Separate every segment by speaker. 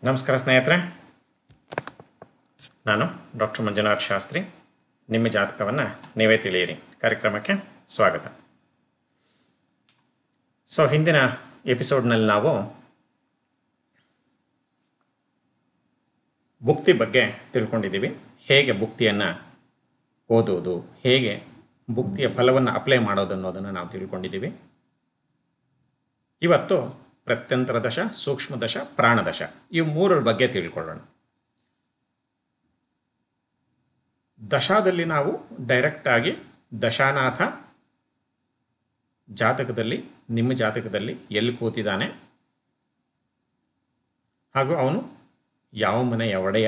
Speaker 1: ನಮಸ್ಕಾರ ಸ್ನೇಹಿತರೆ ನಾನು ಡಾಕ್ಟರ್ ಮಂಜುನಾಥ್ ಶಾಸ್ತ್ರಿ ನಿಮ್ಮ ಜಾತಕವನ್ನು ನೀವೇ ತಿಳಿಯಿರಿ ಕಾರ್ಯಕ್ರಮಕ್ಕೆ ಸ್ವಾಗತ ಸೊ ಹಿಂದಿನ ಎಪಿಸೋಡ್ನಲ್ಲಿ ನಾವು ಭುಕ್ತಿ ಬಗ್ಗೆ ತಿಳ್ಕೊಂಡಿದ್ದೀವಿ ಹೇಗೆ ಭುಕ್ತಿಯನ್ನು ಓದೋದು ಹೇಗೆ ಭುಕ್ತಿಯ ಫಲವನ್ನು ಅಪ್ಲೈ ಮಾಡೋದು ಅನ್ನೋದನ್ನು ನಾವು ತಿಳ್ಕೊಂಡಿದ್ದೀವಿ ಇವತ್ತು ಪ್ರತ್ಯಂತರ ದಶ ಸೂಕ್ಷ್ಮ ದಶ ಪ್ರಾಣದಶ ಇವು ಮೂರರ ಬಗ್ಗೆ ತಿಳ್ಕೊಳ್ಳೋಣ ದಶಾದಲ್ಲಿ ನಾವು ಡೈರೆಕ್ಟಾಗಿ ದಶಾನಾಥ ಜಾತಕದಲ್ಲಿ ನಿಮ್ಮ ಜಾತಕದಲ್ಲಿ ಎಲ್ಲಿ ಕೂತಿದ್ದಾನೆ ಹಾಗೂ ಅವನು ಯಾವ ಮನೆಯ ಒಡೆಯ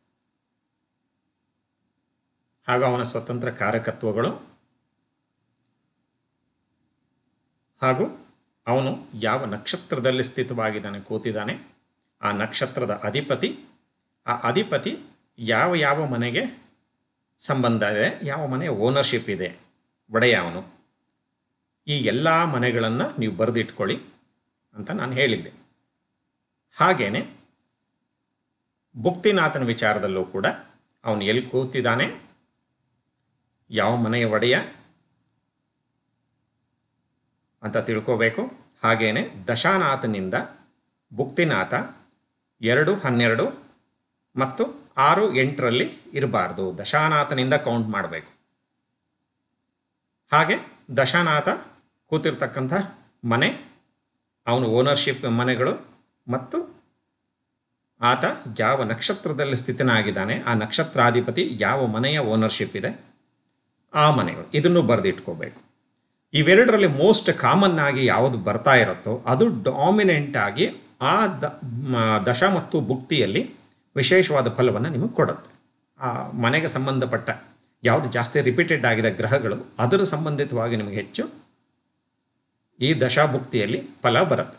Speaker 1: ಹಾಗೂ ಅವನ ಸ್ವತಂತ್ರ ಕಾರಕತ್ವಗಳು ಹಾಗೂ ಅವನು ಯಾವ ನಕ್ಷತ್ರದಲ್ಲಿ ಸ್ಥಿತವಾಗಿದ್ದಾನೆ ಕೂತಿದ್ದಾನೆ ಆ ನಕ್ಷತ್ರದ ಅಧಿಪತಿ ಆ ಅಧಿಪತಿ ಯಾವ ಯಾವ ಮನೆಗೆ ಸಂಬಂಧ ಇದೆ ಯಾವ ಮನೆಯ ಓನರ್ಶಿಪ್ ಇದೆ ಒಡೆಯ ಅವನು ಈ ಎಲ್ಲ ಮನೆಗಳನ್ನು ನೀವು ಬರೆದಿಟ್ಕೊಳ್ಳಿ ಅಂತ ನಾನು ಹೇಳಿದ್ದೆ ಹಾಗೇನೆ ಭುಕ್ತಿನಾಥನ ವಿಚಾರದಲ್ಲೂ ಕೂಡ ಅವನು ಎಲ್ಲಿ ಕೂತಿದ್ದಾನೆ ಯಾವ ಮನೆಯ ಒಡೆಯ ಅಂತ ತಿಳ್ಕೋಬೇಕು ಹಾಗೇನೆ ದಶಾನಾಥನಿಂದ ಭುಕ್ತಿನಾಥ ಎರಡು ಹನ್ನೆರಡು ಮತ್ತು ಆರು ಎಂಟರಲ್ಲಿ ಇರಬಾರ್ದು ದಶಾನಾಥನಿಂದ ಕೌಂಟ್ ಮಾಡಬೇಕು ಹಾಗೆ ದಶಾನಾಥ ಕೂತಿರ್ತಕ್ಕಂಥ ಮನೆ ಅವನ ಓನರ್ಶಿಪ್ ಮನೆಗಳು ಮತ್ತು ಆತ ಯಾವ ನಕ್ಷತ್ರದಲ್ಲಿ ಸ್ಥಿತನಾಗಿದ್ದಾನೆ ಆ ನಕ್ಷತ್ರಾಧಿಪತಿ ಯಾವ ಮನೆಯ ಓನರ್ಶಿಪ್ ಇದೆ ಆ ಮನೆಗಳು ಇದನ್ನು ಬರೆದಿಟ್ಕೋಬೇಕು ಇವೆರಡರಲ್ಲಿ ಮೋಸ್ಟ್ ಕಾಮನ್ ಆಗಿ ಯಾವುದು ಬರ್ತಾ ಇರುತ್ತೋ ಅದು ಡಾಮಿನೆಂಟ್ ಆಗಿ ಆ ದ ಮ- ದಶ ಮತ್ತು ಭುಕ್ತಿಯಲ್ಲಿ ವಿಶೇಷವಾದ ಫಲವನ್ನು ನಿಮಗೆ ಕೊಡುತ್ತೆ ಆ ಮನೆಗೆ ಸಂಬಂಧಪಟ್ಟ ಯಾವುದು ಜಾಸ್ತಿ ರಿಪೀಟೆಡ್ ಆಗಿದೆ ಗ್ರಹಗಳು ಅದರ ಸಂಬಂಧಿತವಾಗಿ ನಿಮಗೆ ಹೆಚ್ಚು ಈ ದಶಾಭುಕ್ತಿಯಲ್ಲಿ ಫಲ ಬರುತ್ತೆ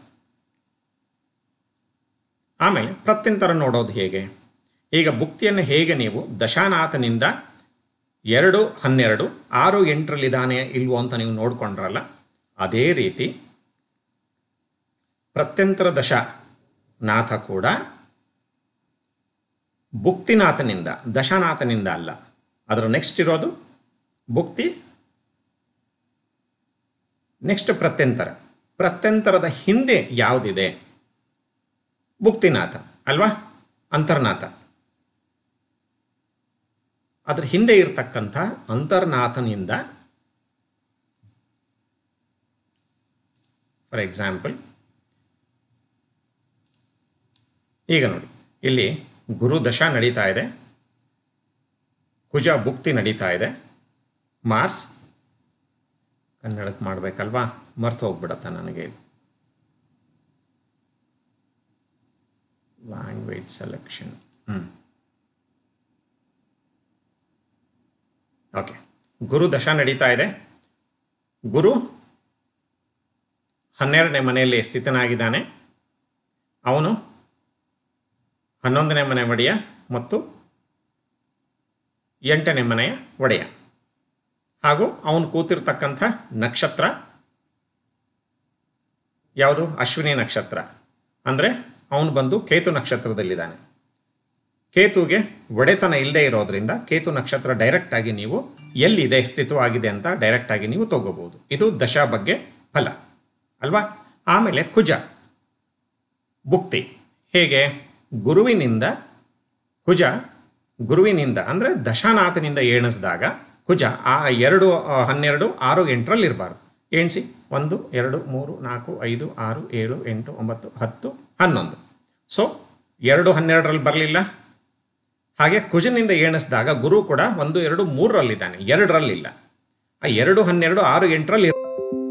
Speaker 1: ಆಮೇಲೆ ಪ್ರತ್ಯಂತರ ನೋಡೋದು ಹೇಗೆ ಈಗ ಭುಕ್ತಿಯನ್ನು ಹೇಗೆ ನೀವು ದಶಾನಾಥನಿಂದ ಎರಡು ಹನ್ನೆರಡು ಆರು ಎಂಟರಲ್ಲಿದ್ದಾನೆ ಇಲ್ವೋ ಅಂತ ನೀವು ನೋಡ್ಕೊಂಡ್ರಲ್ಲ ಅದೇ ರೀತಿ ಪ್ರತ್ಯಂತರ ದಶ ನಾಥ ಕೂಡ ಭುಕ್ತಿನಾಥನಿಂದ ದಶನಾಥನಿಂದ ಅಲ್ಲ ಅದರ ನೆಕ್ಸ್ಟ್ ಇರೋದು ಭುಕ್ತಿ ನೆಕ್ಸ್ಟ್ ಪ್ರತ್ಯಂತರ ಪ್ರತ್ಯಂತರದ ಹಿಂದೆ ಯಾವುದಿದೆ ಭುಕ್ತಿನಾಥ ಅಲ್ವಾ ಅಂತರ್ನಾಥ ಅದರ ಹಿಂದೆ ಇರತಕ್ಕಂಥ ಅಂತರ್ನಾಥನಿಂದ ಫಾರ್ ಎಕ್ಸಾಂಪಲ್ ಈಗ ನೋಡಿ ಇಲ್ಲಿ ಗುರು ದಶ ನಡೀತಾ ಇದೆ ಕುಜ ಭುಕ್ತಿ ನಡೀತಾ ಇದೆ ಮಾರ್ಸ್ ಕನ್ನಡಕ್ಕೆ ಮಾಡಬೇಕಲ್ವಾ ಮರ್ತು ಹೋಗ್ಬಿಡತ್ತೆ ನನಗೆ ಇದು ಲ್ಯಾಂಗ್ವೇಜ್ ಸೆಲೆಕ್ಷನ್ ಹ್ಞೂ ಓಕೆ ಗುರು ದಶ ನಡೀತಾ ಇದೆ ಗುರು ಹನ್ನೆರಡನೇ ಮನೆಯಲ್ಲಿ ಸ್ಥಿತನಾಗಿದ್ದಾನೆ ಅವನು ಹನ್ನೊಂದನೇ ಮನೆ ಒಡೆಯ ಮತ್ತು ಎಂಟನೇ ಮನೆಯ ಒಡೆಯ ಹಾಗೂ ಅವನು ಕೂತಿರ್ತಕ್ಕಂಥ ನಕ್ಷತ್ರ ಯಾವುದು ಅಶ್ವಿನಿ ನಕ್ಷತ್ರ ಅಂದರೆ ಅವನು ಬಂದು ಕೇತು ನಕ್ಷತ್ರದಲ್ಲಿದ್ದಾನೆ ಕೇತುಗೆ ಒಡೆತನ ಇಲ್ಲದೆ ಇರೋದ್ರಿಂದ ಕೇತು ನಕ್ಷತ್ರ ಡೈರೆಕ್ಟ್ ಆಗಿ ನೀವು ಎಲ್ಲಿದೆ ಸ್ಥಿತವಾಗಿದೆ ಅಂತ ಡೈರೆಕ್ಟ್ ಆಗಿ ನೀವು ತಗೋಬಹುದು ಇದು ದಶಾ ಬಗ್ಗೆ ಫಲ ಅಲ್ವಾ ಆಮೇಲೆ ಕುಜ ಭುಕ್ತಿ ಹೇಗೆ ಗುರುವಿನಿಂದ ಕುಜ ಗುರುವಿನಿಂದ ಅಂದರೆ ದಶಾನಾಥನಿಂದ ಎಣಿಸಿದಾಗ ಕುಜ ಆ ಎರಡು ಆ, ಹನ್ನೆರಡು ಆರು ಎಂಟರಲ್ಲಿ ಇರಬಾರ್ದು ಎಣಿಸಿ ಒಂದು ಎರಡು ಮೂರು ನಾಲ್ಕು ಐದು ಆರು ಏಳು ಎಂಟು ಒಂಬತ್ತು ಹತ್ತು ಹನ್ನೊಂದು ಸೊ ಎರಡು ಹನ್ನೆರಡರಲ್ಲಿ ಬರಲಿಲ್ಲ ಹಾಗೆ ಕುಜನಿಂದ ಎಣಿಸಿದಾಗ ಗುರು ಕೂಡ ಒಂದು ಎರಡು ಮೂರರಲ್ಲಿದ್ದಾನೆ ಎರಡರಲ್ಲಿಲ್ಲ ಆ ಎರಡು ಹನ್ನೆರಡು ಆರು ಎಂಟರಲ್ಲಿ ಇರ್-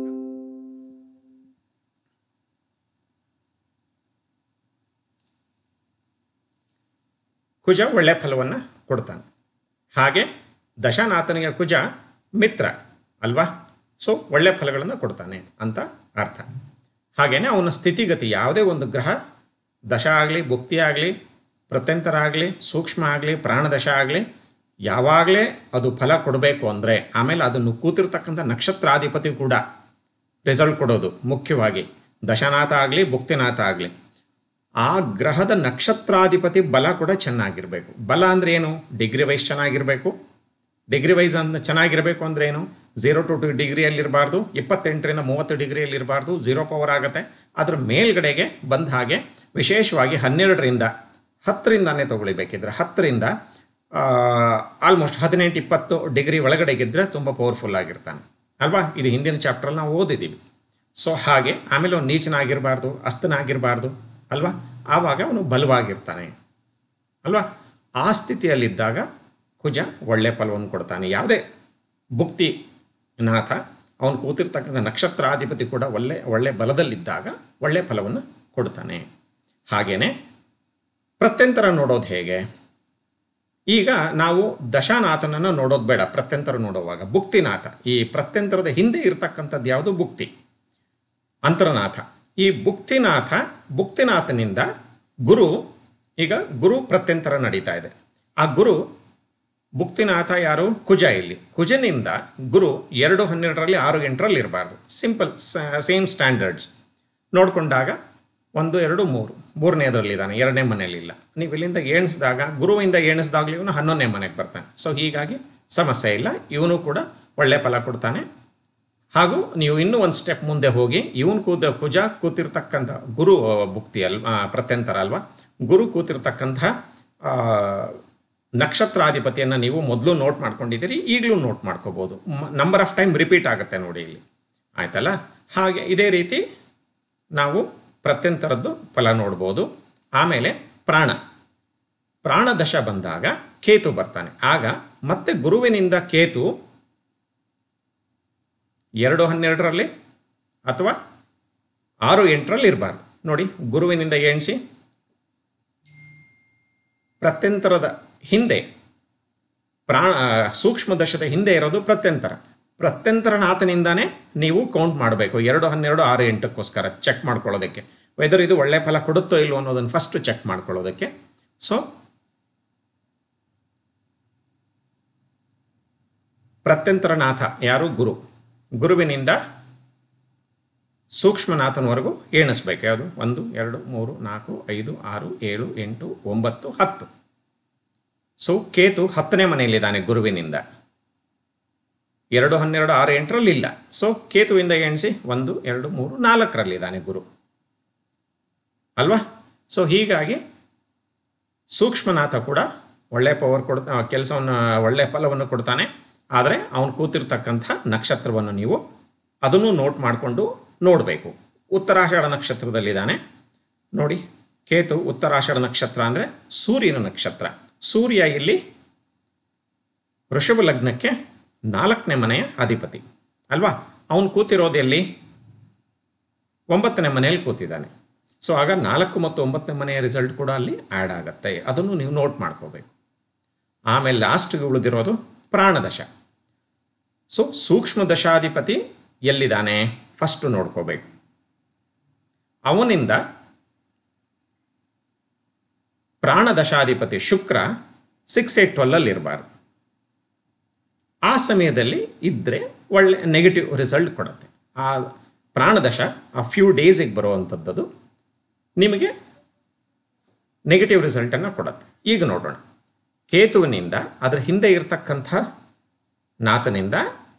Speaker 1: ಕುಜ ಒಳ್ಳೆ ಫಲವನ್ನು ಕೊಡ್ತಾನೆ ಹಾಗೆ ದಶನಾಥನಿಗೆ ಕುಜ ಮಿತ್ರ ಅಲ್ವಾ ಸೊ ಒಳ್ಳೆ ಫಲಗಳನ್ನು ಕೊಡ್ತಾನೆ ಅಂತ ಅರ್ಥ ಹಾಗೇನೆ ಅವನ ಸ್ಥಿತಿಗತಿ ಯಾವುದೇ ಒಂದು ಗ್ರಹ ದಶ ಆಗಲಿ ಭುಕ್ತಿ ಆಗಲಿ ಪ್ರತ್ಯಂತರ ಆಗಲಿ ಸೂಕ್ಷ್ಮ ಆಗಲಿ ಪ್ರಾಣದಶ ಆಗಲಿ ಯಾವಾಗಲೇ ಅದು ಫಲ ಕೊಡಬೇಕು ಅಂದರೆ ಆಮೇಲೆ ಅದನ್ನು ಕೂತಿರ್ತಕ್ಕಂಥ ನಕ್ಷತ್ರಾಧಿಪತಿ ಕೂಡ ರಿಸಲ್ಟ್ ಕೊಡೋದು ಮುಖ್ಯವಾಗಿ ದಶನಾಥ ಆಗಲಿ ಭುಕ್ತಿನಾಥ ಆಗಲಿ ಆ ಗ್ರಹದ ನಕ್ಷತ್ರಾಧಿಪತಿ ಬಲ ಕೂಡ ಚೆನ್ನಾಗಿರಬೇಕು ಬಲ ಅಂದರೆ ಏನು ಡಿಗ್ರಿ ವೈಸ್ ಚೆನ್ನಾಗಿರಬೇಕು ಡಿಗ್ರಿ ವೈಸ್ ಅಂದ್ರೆ ಚೆನ್ನಾಗಿರಬೇಕು ಅಂದರೆ ಏನು ಝೀರೋ ಟು ಟು ಡಿಗ್ರಿಯಲ್ಲಿರಬಾರ್ದು ಇಪ್ಪತ್ತೆಂಟರಿಂದ ಮೂವತ್ತು ಡಿಗ್ರಿಯಲ್ಲಿರಬಾರ್ದು ಝೀರೋ ಪವರ್ ಆಗುತ್ತೆ ಅದರ ಮೇಲ್ಗಡೆಗೆ ಬಂದ ಹಾಗೆ ವಿಶೇಷವಾಗಿ ಹನ್ನೆರಡರಿಂದ ಹತ್ತರಿಂದಾನೇ ತಗೊಳ್ಬೇಕಿದ್ರೆ ಹತ್ತರಿಂದ ಆಲ್ಮೋಸ್ಟ್ ಹದಿನೆಂಟು ಇಪ್ಪತ್ತು ಡಿಗ್ರಿ ಒಳಗಡೆಗಿದ್ದರೆ ತುಂಬ ಪವರ್ಫುಲ್ ಆಗಿರ್ತಾನೆ ಅಲ್ವಾ ಇದು ಹಿಂದಿನ ಚಾಪ್ಟ್ರಲ್ಲಿ ನಾವು ಓದಿದ್ದೀವಿ ಸೊ ಹಾಗೆ ಆಮೇಲೆ ಅವನು ನೀಚನಾಗಿರಬಾರ್ದು ಅಸ್ತನಾಗಿರಬಾರ್ದು ಅಲ್ವಾ ಆವಾಗ ಅವನು ಬಲವಾಗಿರ್ತಾನೆ ಅಲ್ವಾ ಆ ಸ್ಥಿತಿಯಲ್ಲಿದ್ದಾಗ ಕುಜ ಒಳ್ಳೆ ಫಲವನ್ನು ಕೊಡ್ತಾನೆ ಯಾವುದೇ ಭುಕ್ತಿ ನಾಥ ಅವನು ಕೂತಿರ್ತಕ್ಕಂಥ ನಕ್ಷತ್ರಾಧಿಪತಿ ಕೂಡ ಒಳ್ಳೆ ಒಳ್ಳೆ ಬಲದಲ್ಲಿದ್ದಾಗ ಒಳ್ಳೆ ಫಲವನ್ನು ಕೊಡ್ತಾನೆ ಹಾಗೇನೆ ಪ್ರತ್ಯಂತರ ನೋಡೋದು ಹೇಗೆ ಈಗ ನಾವು ದಶಾನಾಥನನ್ನು ನೋಡೋದು ಬೇಡ ಪ್ರತ್ಯಂತರ ನೋಡುವಾಗ ಭುಕ್ತಿನಾಥ ಈ ಪ್ರತ್ಯಂತರದ ಹಿಂದೆ ಇರತಕ್ಕಂಥದ್ದು ಯಾವುದು ಭುಕ್ತಿ ಅಂತರನಾಥ ಈ ಭುಕ್ತಿನಾಥ ಭುಕ್ತಿನಾಥನಿಂದ ಗುರು ಈಗ ಗುರು ಪ್ರತ್ಯಂತರ ನಡೀತಾ ಇದೆ ಆ ಗುರು ಭುಕ್ತಿನಾಥ ಯಾರು ಕುಜ ಇಲ್ಲಿ ಕುಜನಿಂದ ಗುರು ಎರಡು ಹನ್ನೆರಡರಲ್ಲಿ ಆರು ಎಂಟರಲ್ಲಿ ಇರಬಾರ್ದು ಸಿಂಪಲ್ ಸೇಮ್ ಸ್ಟ್ಯಾಂಡರ್ಡ್ಸ್ ನೋಡಿಕೊಂಡಾಗ ಒಂದು ಎರಡು ಮೂರು ಮೂರನೇದರಲ್ಲಿದ್ದಾನೆ ಎರಡನೇ ಮನೆಯಲ್ಲಿಲ್ಲ ನೀವು ಇಲ್ಲಿಂದ ಎಣಿಸಿದಾಗ ಗುರುವಿಂದ ಎಣಿಸಿದಾಗಲೂ ಇವನು ಹನ್ನೊಂದನೇ ಮನೆಗೆ ಬರ್ತಾನೆ ಸೊ ಹೀಗಾಗಿ ಸಮಸ್ಯೆ ಇಲ್ಲ ಇವನು ಕೂಡ ಒಳ್ಳೆ ಫಲ ಕೊಡ್ತಾನೆ ಹಾಗೂ ನೀವು ಇನ್ನೂ ಒಂದು ಸ್ಟೆಪ್ ಮುಂದೆ ಹೋಗಿ ಇವನು ಕೂದ ಕುಜ ಕೂತಿರ್ತಕ್ಕಂಥ ಗುರು ಆ, ಭುಕ್ತಿ ಅಲ್ ಆ, ಪ್ರತ್ಯಂತರ ಅಲ್ವಾ ಗುರು ಕೂತಿರ್ತಕ್ಕಂಥ ಆ, ನಕ್ಷತ್ರಾಧಿಪತಿಯನ್ನು ನೀವು ಮೊದಲು ನೋಟ್ ಮಾಡ್ಕೊಂಡಿದ್ದೀರಿ ಈಗಲೂ ನೋಟ್ ಮಾಡ್ಕೋಬೋದು ನಂಬರ್ ಆಫ್ ಟೈಮ್ ರಿಪೀಟ್ ಆಗುತ್ತೆ ನೋಡಿ ಇಲ್ಲಿ ಆಯ್ತಲ್ಲ ಹಾಗೆ ಇದೇ ರೀತಿ ನಾವು ಪ್ರತ್ಯಂತರದ್ದು ಫಲ ನೋಡ್ಬೋದು ಆಮೇಲೆ ಪ್ರಾಣ ಪ್ರಾಣ ದಶ ಬಂದಾಗ ಕೇತು ಬರ್ತಾನೆ ಆಗ ಮತ್ತೆ ಗುರುವಿನಿಂದ ಕೇತು ಎರಡು ಹನ್ನೆರಡರಲ್ಲಿ ಅಥವಾ ಆರು ಎಂಟರಲ್ಲಿ ಇರಬಾರ್ದು ನೋಡಿ ಗುರುವಿನಿಂದ ಎಣಿಸಿ ಪ್ರತ್ಯಂತರದ ಹಿಂದೆ ಪ್ರಾಣ ಸೂಕ್ಷ್ಮ ದಶದ ಹಿಂದೆ ಇರೋದು ಪ್ರತ್ಯಂತರ ಪ್ರತ್ಯಂತರನಾಥನಿಂದಾನೇ ನೀವು ಕೌಂಟ್ ಮಾಡಬೇಕು ಎರಡು ಹನ್ನೆರಡು ಆರು ಎಂಟಕ್ಕೋಸ್ಕರ ಚೆಕ್ ಮಾಡ್ಕೊಳ್ಳೋದಕ್ಕೆ ವೆದರ್ ಇದು ಒಳ್ಳೆ ಫಲ ಕೊಡುತ್ತೋ ಇಲ್ವೋ ಅನ್ನೋದನ್ನು ಫಸ್ಟ್ ಚೆಕ್ ಮಾಡ್ಕೊಳ್ಳೋದಕ್ಕೆ ಸೊ ಪ್ರತ್ಯಂತರನಾಥ ಯಾರು ಗುರು ಗುರುವಿನಿಂದ ಸೂಕ್ಷ್ಮನಾಥನವರೆಗೂ ಎಣಿಸ್ಬೇಕು ಯಾವುದು ಒಂದು ಎರಡು ಮೂರು ನಾಲ್ಕು ಐದು ಆರು ಏಳು ಎಂಟು ಒಂಬತ್ತು ಹತ್ತು ಸೊ ಕೇತು ಹತ್ತನೇ ಮನೆಯಲ್ಲಿದ್ದಾನೆ ಗುರುವಿನಿಂದ ಎರಡು ಹನ್ನೆರಡು ಆರು ಎಂಟರಲ್ಲಿ ಇಲ್ಲ ಸೊ ಕೇತುವಿಂದ ಎಣಿಸಿ ಒಂದು ಎರಡು ಮೂರು ನಾಲ್ಕರಲ್ಲಿದ್ದಾನೆ ಗುರು ಅಲ್ವಾ ಸೊ ಹೀಗಾಗಿ ಸೂಕ್ಷ್ಮನಾಥ ಕೂಡ ಒಳ್ಳೆ ಪವರ್ ಕೊಡ್ ಕೆಲಸವನ್ನು ಒಳ್ಳೆ ಫಲವನ್ನು ಕೊಡ್ತಾನೆ ಆದರೆ ಅವನು ಕೂತಿರ್ತಕ್ಕಂಥ ನಕ್ಷತ್ರವನ್ನು ನೀವು ಅದನ್ನು ನೋಟ್ ಮಾಡಿಕೊಂಡು ನೋಡಬೇಕು ಉತ್ತರಾಷಾಢ ನಕ್ಷತ್ರದಲ್ಲಿದ್ದಾನೆ ನೋಡಿ ಕೇತು ಉತ್ತರಾಷಾಢ ನಕ್ಷತ್ರ ಅಂದರೆ ಸೂರ್ಯನ ನಕ್ಷತ್ರ ಸೂರ್ಯ ಇಲ್ಲಿ ವೃಷಭ ಲಗ್ನಕ್ಕೆ ನಾಲ್ಕನೇ ಮನೆಯ ಅಧಿಪತಿ ಅಲ್ವಾ ಅವನು ಕೂತಿರೋದು ಎಲ್ಲಿ ಒಂಬತ್ತನೇ ಮನೆಯಲ್ಲಿ ಕೂತಿದ್ದಾನೆ ಸೊ ಆಗ ನಾಲ್ಕು ಮತ್ತು ಒಂಬತ್ತನೇ ಮನೆಯ ರಿಸಲ್ಟ್ ಕೂಡ ಅಲ್ಲಿ ಆ್ಯಡ್ ಆಗುತ್ತೆ ಅದನ್ನು ನೀವು ನೋಟ್ ಮಾಡ್ಕೋಬೇಕು ಆಮೇಲೆ ಲಾಸ್ಟ್ಗೆ ಉಳಿದಿರೋದು ಪ್ರಾಣದಶ ಸೊ ಸೂಕ್ಷ್ಮ ದಶಾಧಿಪತಿ ಎಲ್ಲಿದ್ದಾನೆ ಫಸ್ಟ್ ನೋಡ್ಕೋಬೇಕು ಅವನಿಂದ ಪ್ರಾಣದಶಾಧಿಪತಿ ಶುಕ್ರ ಸಿಕ್ಸ್ ಏಟ್ ಟ್ವೆಲ್ಲಲ್ಲಿ ಇರಬಾರ್ದು ಆ ಸಮಯದಲ್ಲಿ ಇದ್ದರೆ ಒಳ್ಳೆ ನೆಗೆಟಿವ್ ರಿಸಲ್ಟ್ ಕೊಡುತ್ತೆ ಆ ಪ್ರಾಣದಶ ಆ ಫ್ಯೂ ಡೇಸಿಗೆ ಬರುವಂಥದ್ದು ನಿಮಗೆ ನೆಗೆಟಿವ್ ರಿಸಲ್ಟನ್ನು ಕೊಡುತ್ತೆ ಈಗ ನೋಡೋಣ ಕೇತುವಿನಿಂದ ಅದರ ಹಿಂದೆ ಇರತಕ್ಕಂಥ ನಾಥನಿಂದ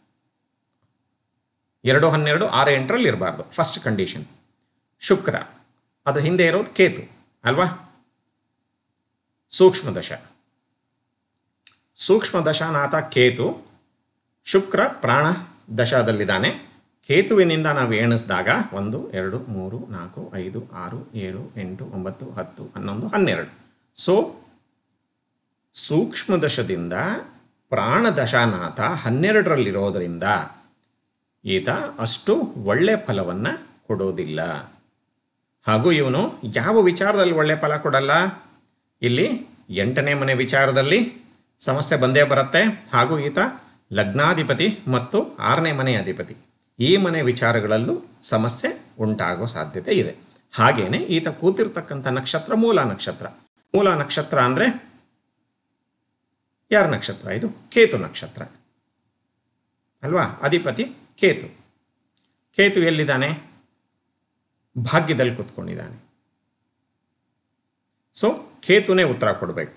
Speaker 1: ಎರಡು ಹನ್ನೆರಡು ಆರು ಎಂಟರಲ್ಲಿ ಇರಬಾರ್ದು ಫಸ್ಟ್ ಕಂಡೀಷನ್ ಶುಕ್ರ ಅದ್ರ ಹಿಂದೆ ಇರೋದು ಕೇತು ಅಲ್ವಾ ಸೂಕ್ಷ್ಮ ದಶ ಸೂಕ್ಷ್ಮ ದಶಾನಾಥ ಕೇತು ಶುಕ್ರ ಪ್ರಾಣ ದಶದಲ್ಲಿದ್ದಾನೆ ಕೇತುವಿನಿಂದ ನಾವು ಎಣಿಸಿದಾಗ ಒಂದು ಎರಡು ಮೂರು ನಾಲ್ಕು ಐದು ಆರು ಏಳು ಎಂಟು ಒಂಬತ್ತು ಹತ್ತು ಹನ್ನೊಂದು ಹನ್ನೆರಡು ಸೊ ಸೂಕ್ಷ್ಮ ದಶದಿಂದ ಪ್ರಾಣ ದಶಾನಾಥ ಹನ್ನೆರಡರಲ್ಲಿರೋದರಿಂದ ಈತ ಅಷ್ಟು ಒಳ್ಳೆ ಫಲವನ್ನು ಕೊಡೋದಿಲ್ಲ ಹಾಗೂ ಇವನು ಯಾವ ವಿಚಾರದಲ್ಲಿ ಒಳ್ಳೆ ಫಲ ಕೊಡಲ್ಲ ಇಲ್ಲಿ ಎಂಟನೇ ಮನೆ ವಿಚಾರದಲ್ಲಿ ಸಮಸ್ಯೆ ಬಂದೇ ಬರುತ್ತೆ ಹಾಗೂ ಈತ ಲಗ್ನಾಧಿಪತಿ ಮತ್ತು ಆರನೇ ಮನೆ ಅಧಿಪತಿ ಈ ಮನೆ ವಿಚಾರಗಳಲ್ಲೂ ಸಮಸ್ಯೆ ಉಂಟಾಗೋ ಸಾಧ್ಯತೆ ಇದೆ ಹಾಗೇನೆ ಈತ ಕೂತಿರ್ತಕ್ಕಂಥ ನಕ್ಷತ್ರ ಮೂಲ ನಕ್ಷತ್ರ ಮೂಲ ನಕ್ಷತ್ರ ಅಂದರೆ ಯಾರ ನಕ್ಷತ್ರ ಇದು ಕೇತು ನಕ್ಷತ್ರ ಅಲ್ವಾ ಅಧಿಪತಿ ಕೇತು ಕೇತು ಎಲ್ಲಿದ್ದಾನೆ ಭಾಗ್ಯದಲ್ಲಿ ಕೂತ್ಕೊಂಡಿದ್ದಾನೆ ಸೊ ಕೇತುನೇ ಉತ್ತರ ಕೊಡಬೇಕು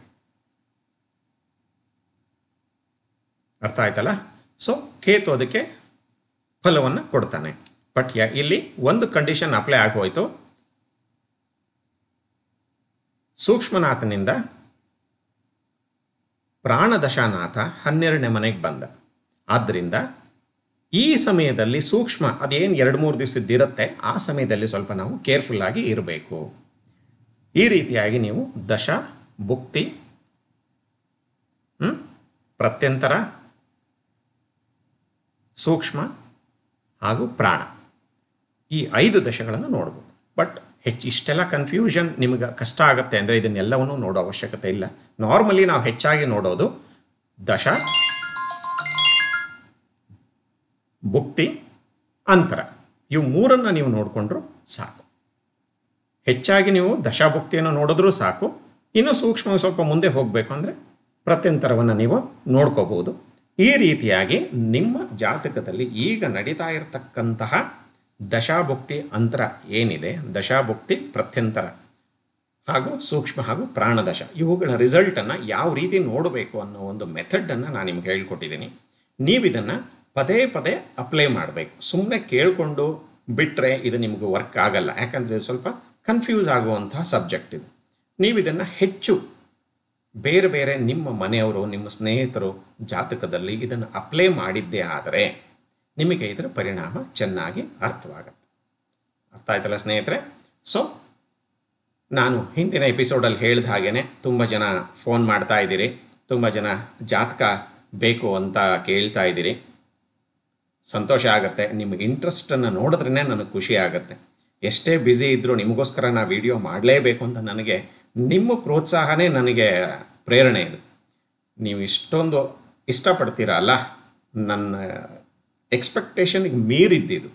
Speaker 1: ಅರ್ಥ ಆಯ್ತಲ್ಲ ಸೊ ಕೇತು ಅದಕ್ಕೆ ಫಲವನ್ನು ಕೊಡ್ತಾನೆ ಬಟ್ ಯಾ ಇಲ್ಲಿ ಒಂದು ಕಂಡೀಷನ್ ಅಪ್ಲೈ ಆಗೋಯ್ತು ಸೂಕ್ಷ್ಮನಾಥನಿಂದ ಪ್ರಾಣದಶಾನಾಥ ಹನ್ನೆರಡನೇ ಮನೆಗೆ ಬಂದ ಆದ್ದರಿಂದ ಈ ಸಮಯದಲ್ಲಿ ಸೂಕ್ಷ್ಮ ಅದೇನು ಎರಡು ಮೂರು ದಿವಸದ್ದಿರುತ್ತೆ ಆ ಸಮಯದಲ್ಲಿ ಸ್ವಲ್ಪ ನಾವು ಕೇರ್ಫುಲ್ ಆಗಿ ಇರಬೇಕು ಈ ರೀತಿಯಾಗಿ ನೀವು ದಶ ಭುಕ್ತಿ ಹ್ಮ್? ಪ್ರತ್ಯಂತರ ಸೂಕ್ಷ್ಮ ಹಾಗೂ ಪ್ರಾಣ ಈ ಐದು ದಶಗಳನ್ನು ನೋಡ್ಬೋದು ಬಟ್ ಹೆಚ್ಚು ಇಷ್ಟೆಲ್ಲ ಕನ್ಫ್ಯೂಷನ್ ನಿಮಗೆ ಕಷ್ಟ ಆಗುತ್ತೆ ಅಂದರೆ ಇದನ್ನೆಲ್ಲವನ್ನು ನೋಡೋ ಅವಶ್ಯಕತೆ ಇಲ್ಲ ನಾರ್ಮಲಿ ನಾವು ಹೆಚ್ಚಾಗಿ ನೋಡೋದು ದಶ ಭುಕ್ತಿ ಅಂತರ ಇವು ಮೂರನ್ನು ನೀವು ನೋಡಿಕೊಂಡ್ರು ಸಾಕು ಹೆಚ್ಚಾಗಿ ನೀವು ದಶಾಭುಕ್ತಿಯನ್ನು ನೋಡಿದ್ರೂ ಸಾಕು ಇನ್ನು ಸೂಕ್ಷ್ಮ ಸ್ವಲ್ಪ ಮುಂದೆ ಹೋಗಬೇಕು ಅಂದರೆ ಪ್ರತ್ಯಂತರವನ್ನು ನೀವು ನೋಡ್ಕೋಬಹುದು ಈ ರೀತಿಯಾಗಿ ನಿಮ್ಮ ಜಾತಕದಲ್ಲಿ ಈಗ ನಡೀತಾ ಇರತಕ್ಕಂತಹ ದಶಾಭುಕ್ತಿ ಅಂತರ ಏನಿದೆ ದಶಾಭುಕ್ತಿ ಪ್ರತ್ಯಂತರ ಹಾಗೂ ಸೂಕ್ಷ್ಮ ಹಾಗೂ ಪ್ರಾಣದಶ ಇವುಗಳ ರಿಸಲ್ಟನ್ನು ಯಾವ ರೀತಿ ನೋಡಬೇಕು ಅನ್ನೋ ಒಂದು ಮೆಥಡನ್ನು ನಾನು ನಿಮ್ಗೆ ಹೇಳ್ಕೊಟ್ಟಿದ್ದೀನಿ ನೀವು ಇದನ್ನು ಪದೇ ಪದೇ ಅಪ್ಲೈ ಮಾಡಬೇಕು ಸುಮ್ಮನೆ ಕೇಳಿಕೊಂಡು ಬಿಟ್ಟರೆ ಇದು ನಿಮಗೆ ವರ್ಕ್ ಆಗಲ್ಲ ಯಾಕಂದರೆ ಇದು ಸ್ವಲ್ಪ ಕನ್ಫ್ಯೂಸ್ ಆಗುವಂತಹ ಸಬ್ಜೆಕ್ಟ್ ಇದು ನೀವು ಇದನ್ನು ಹೆಚ್ಚು ಬೇರೆ ಬೇರೆ ನಿಮ್ಮ ಮನೆಯವರು ನಿಮ್ಮ ಸ್ನೇಹಿತರು ಜಾತಕದಲ್ಲಿ ಇದನ್ನು ಅಪ್ಲೈ ಮಾಡಿದ್ದೇ ಆದರೆ ನಿಮಗೆ ಇದರ ಪರಿಣಾಮ ಚೆನ್ನಾಗಿ ಅರ್ಥವಾಗುತ್ತೆ ಅರ್ಥ ಆಯ್ತಲ್ಲ ಸ್ನೇಹಿತರೆ ಸೊ ನಾನು ಹಿಂದಿನ ಎಪಿಸೋಡಲ್ಲಿ ಹೇಳಿದ ಹಾಗೇನೆ ತುಂಬ ಜನ ಫೋನ್ ಮಾಡ್ತಾ ಇದ್ದೀರಿ ತುಂಬ ಜನ ಜಾತಕ ಬೇಕು ಅಂತ ಕೇಳ್ತಾ ಇದ್ದೀರಿ ಸಂತೋಷ ಆಗುತ್ತೆ ನಿಮಗೆ ಇಂಟ್ರೆಸ್ಟನ್ನು ನೋಡಿದ್ರೇ ನನಗೆ ಖುಷಿ ಆಗುತ್ತೆ ಎಷ್ಟೇ ಬ್ಯುಸಿ ಇದ್ದರೂ ನಿಮಗೋಸ್ಕರ ನಾ ವಿಡಿಯೋ ಮಾಡಲೇಬೇಕು ಅಂತ ನನಗೆ ನಿಮ್ಮ ಪ್ರೋತ್ಸಾಹನೇ ನನಗೆ ಪ್ರೇರಣೆ ಇದು ನೀವು ಇಷ್ಟೊಂದು ಇಷ್ಟಪಡ್ತೀರಲ್ಲ ನನ್ನ ಎಕ್ಸ್ಪೆಕ್ಟೇಷನ್ಗೆ ಮೀರಿದ್ದಿದು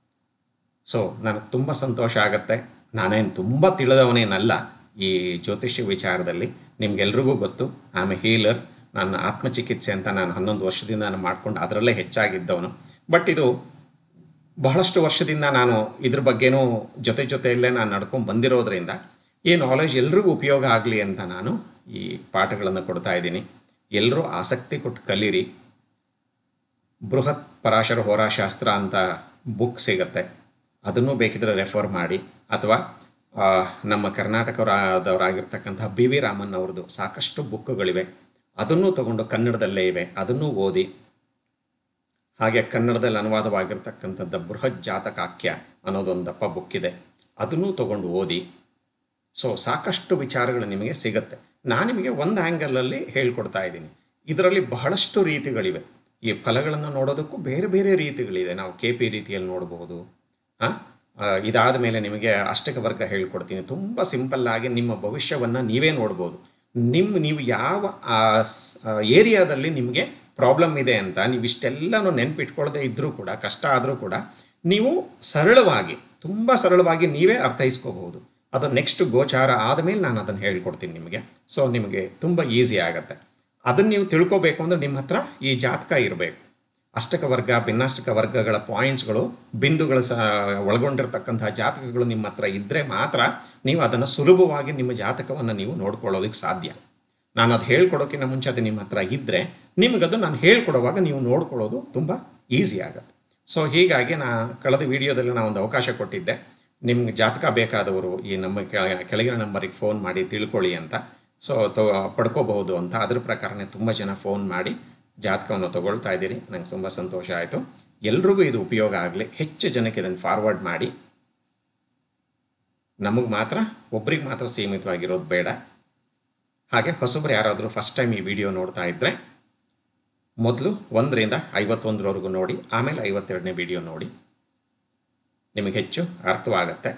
Speaker 1: ಸೊ ನನಗೆ ತುಂಬ ಸಂತೋಷ ಆಗುತ್ತೆ ನಾನೇನು ತುಂಬ ತಿಳಿದವನೇನಲ್ಲ ಈ ಜ್ಯೋತಿಷ್ಯ ವಿಚಾರದಲ್ಲಿ ನಿಮ್ಗೆಲ್ರಿಗೂ ಗೊತ್ತು ಐ ಆಮ್ ಎ ಹೀಲರ್ ನನ್ನ ಆತ್ಮಚಿಕಿತ್ಸೆ ಅಂತ ನಾನು ಹನ್ನೊಂದು ವರ್ಷದಿಂದ ನಾನು ಮಾಡ್ಕೊಂಡು ಅದರಲ್ಲೇ ಹೆಚ್ಚಾಗಿದ್ದವನು ಬಟ್ ಇದು ಬಹಳಷ್ಟು ವರ್ಷದಿಂದ ನಾನು ಇದ್ರ ಬಗ್ಗೆನೂ ಜೊತೆ ಜೊತೆಯಲ್ಲೇ ನಾನು ನಡ್ಕೊಂಡು ಬಂದಿರೋದ್ರಿಂದ ಈ ನಾಲೆಜ್ ಎಲ್ರಿಗೂ ಉಪಯೋಗ ಆಗಲಿ ಅಂತ ನಾನು ಈ ಪಾಠಗಳನ್ನು ಕೊಡ್ತಾ ಇದ್ದೀನಿ ಎಲ್ಲರೂ ಆಸಕ್ತಿ ಕೊಟ್ಟು ಕಲೀರಿ ಬೃಹತ್ ಪರಾಶರ ಹೋರಾಶಾಸ್ತ್ರ ಅಂತ ಬುಕ್ ಸಿಗತ್ತೆ ಅದನ್ನು ಬೇಕಿದ್ರೆ ರೆಫರ್ ಮಾಡಿ ಅಥವಾ ಆ, ನಮ್ಮ ಕರ್ನಾಟಕದವರಾಗಿರ್ತಕ್ಕಂಥ ಬಿ ವಿ ರಾಮನ್ ಅವ್ರದ್ದು ಸಾಕಷ್ಟು ಬುಕ್ಗಳಿವೆ ಅದನ್ನು ತಗೊಂಡು ಕನ್ನಡದಲ್ಲೇ ಇವೆ ಅದನ್ನು ಓದಿ ಹಾಗೆ ಕನ್ನಡದಲ್ಲಿ ಅನುವಾದವಾಗಿರ್ತಕ್ಕಂಥದ್ದು ಬೃಹತ್ ಜಾತಕಾಖ್ಯ ಅನ್ನೋದೊಂದು ದಪ್ಪ ಬುಕ್ ಇದೆ ಅದನ್ನು ತಗೊಂಡು ಓದಿ ಸೊ ಸಾಕಷ್ಟು ವಿಚಾರಗಳು ನಿಮಗೆ ಸಿಗುತ್ತೆ ನಾನು ನಿಮಗೆ ಒಂದು ಆ್ಯಂಗಲಲ್ಲಿ ಹೇಳ್ಕೊಡ್ತಾ ಇದ್ದೀನಿ ಇದರಲ್ಲಿ ಬಹಳಷ್ಟು ರೀತಿಗಳಿವೆ ಈ ಫಲಗಳನ್ನು ನೋಡೋದಕ್ಕೂ ಬೇರೆ ಬೇರೆ ರೀತಿಗಳಿದೆ ನಾವು ಕೆ ಪಿ ರೀತಿಯಲ್ಲಿ ನೋಡಬಹುದು ಇದಾದ ಮೇಲೆ ನಿಮಗೆ ಅಷ್ಟಕ ವರ್ಗ ಹೇಳ್ಕೊಡ್ತೀನಿ ತುಂಬ ಸಿಂಪಲ್ ಆಗಿ ನಿಮ್ಮ ಭವಿಷ್ಯವನ್ನು ನೀವೇ ನೋಡ್ಬೋದು ನಿಮ್ಮ ನೀವು ಯಾವ ಏರಿಯಾದಲ್ಲಿ ನಿಮಗೆ ಪ್ರಾಬ್ಲಮ್ ಇದೆ ಅಂತ ನೀವು ಇಷ್ಟೆಲ್ಲನೂ ನೆನ್ಪಿಟ್ಕೊಳ್ಳದೆ ಇದ್ದರೂ ಕೂಡ ಕಷ್ಟ ಆದರೂ ಕೂಡ ನೀವು ಸರಳವಾಗಿ ತುಂಬ ಸರಳವಾಗಿ ನೀವೇ ಅರ್ಥೈಸ್ಕೋಬಹುದು ಅದು ನೆಕ್ಸ್ಟ್ ಗೋಚಾರ ಆದಮೇಲೆ ನಾನು ಅದನ್ನು ಹೇಳ್ಕೊಡ್ತೀನಿ ನಿಮಗೆ ಸೊ ನಿಮಗೆ ತುಂಬ ಈಸಿ ಆಗುತ್ತೆ ಅದನ್ನು ನೀವು ತಿಳ್ಕೊಬೇಕು ಅಂದರೆ ನಿಮ್ಮ ಹತ್ರ ಈ ಜಾತಕ ಇರಬೇಕು ಅಷ್ಟಕ ವರ್ಗ ಭಿನ್ನಾಷ್ಟಕ ವರ್ಗಗಳ ಪಾಯಿಂಟ್ಸ್ಗಳು ಬಿಂದುಗಳು ಸಹ ಒಳಗೊಂಡಿರ್ತಕ್ಕಂತಹ ಜಾತಕಗಳು ನಿಮ್ಮ ಹತ್ರ ಇದ್ದರೆ ಮಾತ್ರ ನೀವು ಅದನ್ನು ಸುಲಭವಾಗಿ ನಿಮ್ಮ ಜಾತಕವನ್ನು ನೀವು ನೋಡ್ಕೊಳ್ಳೋದಕ್ಕೆ ಸಾಧ್ಯ ನಾನು ಅದು ಹೇಳ್ಕೊಡೋಕ್ಕಿಂತ ಮುಂಚೆ ಅದು ನಿಮ್ಮ ಹತ್ರ ಇದ್ದರೆ ನಿಮಗದು ನಾನು ಹೇಳ್ಕೊಡುವಾಗ ನೀವು ನೋಡ್ಕೊಳ್ಳೋದು ತುಂಬ ಈಸಿ ಆಗುತ್ತೆ ಸೊ ಹೀಗಾಗಿ ನಾ ಕಳೆದ ವಿಡಿಯೋದಲ್ಲಿ ನಾನು ಒಂದು ಅವಕಾಶ ಕೊಟ್ಟಿದ್ದೆ ನಿಮ್ಗೆ ಜಾತಕ ಬೇಕಾದವರು ಈ ನಮ್ಮ ಕೆಳ- ಕೆಳಗಿನ ನಂಬರಿಗೆ ಫೋನ್ ಮಾಡಿ ತಿಳ್ಕೊಳ್ಳಿ ಅಂತ ಸೊ ತೊ ಪಡ್ಕೋಬಹುದು ಅಂತ ಅದ್ರ ಪ್ರಕಾರನೇ ತುಂಬ ಜನ ಫೋನ್ ಮಾಡಿ ಜಾತಕವನ್ನು ತಗೊಳ್ತಾ ಇದ್ದೀರಿ ನಂಗೆ ತುಂಬ ಸಂತೋಷ ಆಯಿತು ಎಲ್ರಿಗೂ ಇದು ಉಪಯೋಗ ಆಗಲಿ ಹೆಚ್ಚು ಜನಕ್ಕೆ ಇದನ್ನು ಫಾರ್ವರ್ಡ್ ಮಾಡಿ ನಮಗೆ ಮಾತ್ರ ಒಬ್ರಿಗೆ ಮಾತ್ರ ಸೀಮಿತವಾಗಿರೋದು ಬೇಡ ಹಾಗೆ ಹೊಸಬ್ರು ಯಾರಾದರೂ ಫಸ್ಟ್ ಟೈಮ್ ಈ ವಿಡಿಯೋ ನೋಡ್ತಾ ಇದ್ದರೆ ಮೊದಲು ಒಂದರಿಂದ ಐವತ್ತೊಂದರವರೆಗೂ ನೋಡಿ ಆಮೇಲೆ ಐವತ್ತೆರಡನೇ ವಿಡಿಯೋ ನೋಡಿ ನಿಮಗೆ ಹೆಚ್ಚು ಅರ್ಥವಾಗುತ್ತೆ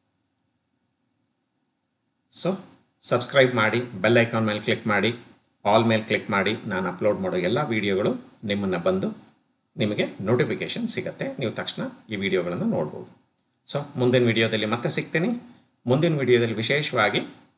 Speaker 1: ಸೊ ಸಬ್ಸ್ಕ್ರೈಬ್ ಮಾಡಿ ಬೆಲ್ ಐಕಾನ್ ಮೇಲೆ ಕ್ಲಿಕ್ ಮಾಡಿ ಆಲ್ ಮೇಲೆ ಕ್ಲಿಕ್ ಮಾಡಿ ನಾನು ಅಪ್ಲೋಡ್ ಮಾಡೋ ಎಲ್ಲ ವಿಡಿಯೋಗಳು ನಿಮ್ಮನ್ನು ಬಂದು ನಿಮಗೆ ನೋಟಿಫಿಕೇಷನ್ ಸಿಗುತ್ತೆ ನೀವು ತಕ್ಷಣ ಈ ವಿಡಿಯೋಗಳನ್ನು ನೋಡ್ಬೋದು ಸೊ ಮುಂದಿನ ವಿಡಿಯೋದಲ್ಲಿ ಮತ್ತೆ ಸಿಗ್ತೀನಿ ಮುಂದಿನ ವಿಡಿಯೋದಲ್ಲಿ ವಿಶೇಷವಾಗಿ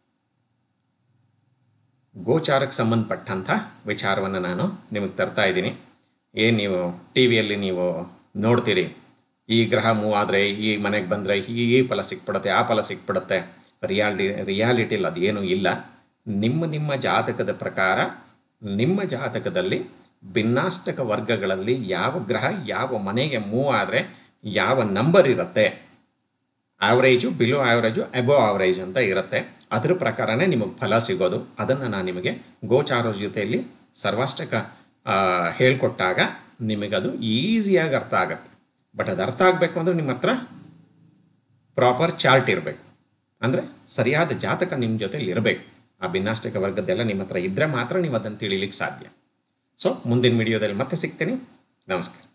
Speaker 1: ಗೋಚಾರಕ್ಕೆ ಸಂಬಂಧಪಟ್ಟಂಥ ವಿಚಾರವನ್ನು ನಾನು ನಿಮಗೆ ತರ್ತಾ ಇದ್ದೀನಿ ಏನು ನೀವು ಟಿ ವಿಯಲ್ಲಿ ನೀವು ನೋಡ್ತೀರಿ ಈ ಗ್ರಹ ಮೂವ್ ಆದರೆ ಈ ಮನೆಗೆ ಬಂದರೆ ಈ ಈ ಫಲ ಸಿಕ್ಬಿಡುತ್ತೆ ಆ ಫಲ ಸಿಕ್ಬಿಡುತ್ತೆ ರಿಯಾಲಿ ರಿಯಾಲಿಟಿಲಿ ಅದೇನೂ ಇಲ್ಲ ನಿಮ್ಮ ನಿಮ್ಮ ಜಾತಕದ ಪ್ರಕಾರ ನಿಮ್ಮ ಜಾತಕದಲ್ಲಿ ಭಿನ್ನಾಷ್ಟಕ ವರ್ಗಗಳಲ್ಲಿ ಯಾವ ಗ್ರಹ ಯಾವ ಮನೆಗೆ ಮೂವ್ ಆದರೆ ಯಾವ ನಂಬರ್ ಇರುತ್ತೆ average below average above average ಅಂತ ಇರುತ್ತೆ ಅದ್ರ ಪ್ರಕಾರನೇ ನಿಮಗೆ ಫಲ ಸಿಗೋದು ಅದನ್ನು ನಾನು ನಿಮಗೆ ಗೋಚಾರ ಜೊತೆಯಲ್ಲಿ ಸರ್ವಾಷ್ಟಕ ಆ, ಹೇಳ್ಕೊಟ್ಟಾಗ ನಿಮಗದು ಈಸಿಯಾಗಿ ಅರ್ಥ ಆಗುತ್ತೆ ಬಟ್ ಅದು ಅರ್ಥ ಆಗಬೇಕು ಅಂದರೆ ನಿಮ್ಮ ಹತ್ರ ಪ್ರಾಪರ್ ಚಾರ್ಟ್ ಇರಬೇಕು ಅಂದರೆ ಸರಿಯಾದ ಜಾತಕ ನಿಮ್ಮ ಜೊತೆಲಿ ಇರಬೇಕು ಆ ಭಿನ್ನಾಷ್ಟಕ ವರ್ಗದ್ದೆಲ್ಲ ನಿಮ್ಮ ಹತ್ರ ಇದ್ದರೆ ಮಾತ್ರ ನೀವು ಅದನ್ನು ತಿಳಿಲಿಕ್ಕೆ ಸಾಧ್ಯ ಸೊ ಮುಂದಿನ ವಿಡಿಯೋದಲ್ಲಿ ಮತ್ತೆ ಸಿಗ್ತೀನಿ ನಮಸ್ಕಾರ